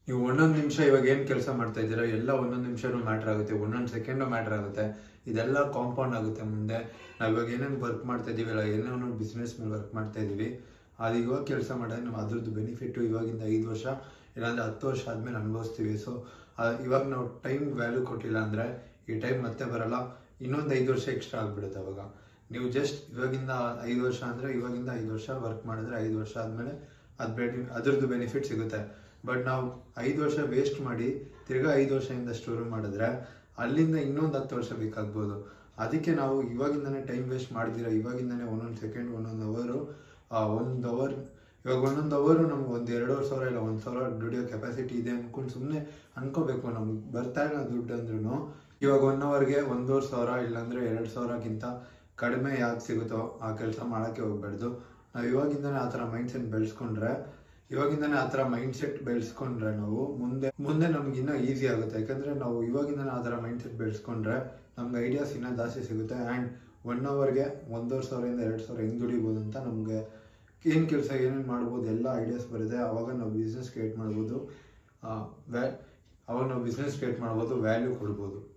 ನೀವು ಒಂದೊಂದು ನಿಮಿಷ ಇವಾಗ ಏನು ಕೆಲಸ ಮಾಡ್ತಾ ಇದ್ದೀರಾ ಎಲ್ಲ ಒಂದೊಂದು ನಿಮಿಷನೂ ಮ್ಯಾಟ್ರ್ ಆಗುತ್ತೆ ಒಂದೊಂದು ಸೆಕೆಂಡು ಮ್ಯಾಟ್ರ್ ಆಗುತ್ತೆ ಇದೆಲ್ಲ ಕಾಂಪೌಂಡ್ ಆಗುತ್ತೆ ಮುಂದೆ ನಾವು ಇವಾಗ ಏನೇನು ವರ್ಕ್ ಮಾಡ್ತಾ ಇದೀವಿ ಇಲ್ಲ ಏನೇನೋ ಬಿಸ್ನೆಸ್ ಮೇಲೆ ವರ್ಕ್ ಮಾಡ್ತಾ ಇದೀವಿ ಅದು ಇವಾಗ ಕೆಲಸ ಮಾಡಿದ್ರೆ ನಾವು ಅದ್ರದ್ದು ಬೆನಿಫಿಟ್ಟು ಇವಾಗಿಂದ ಐದು ವರ್ಷ ಇಲ್ಲಾಂದ್ರೆ ಹತ್ತು ವರ್ಷ ಆದಮೇಲೆ ಅನುಭವಿಸ್ತೀವಿ ಸೊ ಇವಾಗ ನಾವು ಟೈಮ್ ವ್ಯಾಲ್ಯೂ ಕೊಟ್ಟಿಲ್ಲ ಅಂದರೆ ಈ ಟೈಮ್ ಮತ್ತೆ ಬರಲ್ಲ ಇನ್ನೊಂದು ಐದು ವರ್ಷ ಎಕ್ಸ್ಟ್ರಾ ಆಗಿಬಿಡುತ್ತೆ ಅವಾಗ ನೀವು ಜಸ್ಟ್ ಇವಾಗಿಂದ ಐದು ವರ್ಷ ಅಂದರೆ ಇವಾಗಿಂದ ಐದು ವರ್ಷ ವರ್ಕ್ ಮಾಡಿದ್ರೆ ಐದು ವರ್ಷ ಆದಮೇಲೆ ಅದು ಬೆನಿ ಅದ್ರದ್ದು ಬೆನಿಫಿಟ್ ಸಿಗುತ್ತೆ ಬಟ್ ನಾವು ಐದು ವರ್ಷ ವೇಸ್ಟ್ ಮಾಡಿ ತಿರ್ಗಾ ಐದು ವರ್ಷದಿಂದ ಶುರು ಮಾಡಿದ್ರೆ ಅಲ್ಲಿಂದ ಇನ್ನೊಂದು ಹತ್ತು ವರ್ಷ ಬೇಕಾಗ್ಬೋದು ಅದಕ್ಕೆ ನಾವು ಇವಾಗಿಂದನೇ ಟೈಮ್ ವೇಸ್ಟ್ ಮಾಡ್ದಿರ ಇವಾಗಿಂದನೇ ಒಂದೊಂದು ಸೆಕೆಂಡ್ ಒಂದೊಂದು ಅವರು ಒಂದು ಅವರ್ ಇವಾಗ ಒಂದೊಂದು ಅವರು ನಮ್ಗೆ ಒಂದು ಎರಡೂವರೆ ಸಾವಿರ ಇಲ್ಲ ಒಂದು ಸಾವಿರ ದುಡಿಯೋ ಕೆಪಾಸಿಟಿ ಇದೆ ಅನ್ಕೊಂಡು ಸುಮ್ಮನೆ ಅನ್ಕೋಬೇಕು ನಮ್ಗೆ ಬರ್ತಾ ಇಲ್ಲ ದುಡ್ಡು ಅಂದ್ರೂ ಇವಾಗ ಒನ್ ಅವರ್ಗೆ ಒಂದೂವರೆ ಸಾವಿರ ಇಲ್ಲಾಂದ್ರೆ ಎರಡು ಸಾವಿರಕ್ಕಿಂತ ಕಡಿಮೆ ಯಾಕೆ ಸಿಗುತ್ತೋ ಆ ಕೆಲಸ ಮಾಡೋಕ್ಕೆ ಹೋಗ್ಬಾರ್ದು ನಾವು ಇವಾಗಿಂದನೇ ಆ ಥರ ಮೈಂಡ್ಸೆಟ್ ಬೆಳೆಸ್ಕೊಂಡ್ರೆ ಇವಾಗಿಂದನೇ ಆ ಥರ ಮೈಂಡ್ಸೆಟ್ ಬೆಳೆಸ್ಕೊಂಡ್ರೆ ನಾವು ಮುಂದೆ ಮುಂದೆ ನಮ್ಗೆ ಇನ್ನೂ ಈಸಿ ಆಗುತ್ತೆ ಯಾಕಂದರೆ ನಾವು ಇವಾಗಿಂದನೇ ಆ ಥರ ಮೈಂಡ್ಸೆಟ್ ಬೆಳೆಸ್ಕೊಂಡ್ರೆ ನಮ್ಗೆ ಐಡಿಯಾಸ್ ಇನ್ನೂ ಜಾಸ್ತಿ ಸಿಗುತ್ತೆ ಆ್ಯಂಡ್ ಒನ್ ಅವರ್ಗೆ ಒಂದೂವರೆ ಸಾವಿರದಿಂದ ಎರಡು ಸಾವಿರ ಹೆಂಗೆ ದುಡಿಬೋದು ಅಂತ ನಮಗೆ ಏನು ಕೆಲಸ ಏನೇನು ಮಾಡ್ಬೋದು ಎಲ್ಲ ಐಡಿಯಾಸ್ ಬರುತ್ತೆ ಆವಾಗ ನಾವು ಬಿಸ್ನೆಸ್ ಕ್ರಿಯೇಟ್ ಮಾಡ್ಬೋದು ವ್ಯಾ ಅವಾಗ ನಾವು ಬಿಸ್ನೆಸ್ ಕ್ರಿಯೇಟ್ ಮಾಡ್ಬೋದು ವ್ಯಾಲ್ಯೂ ಕೊಡ್ಬೋದು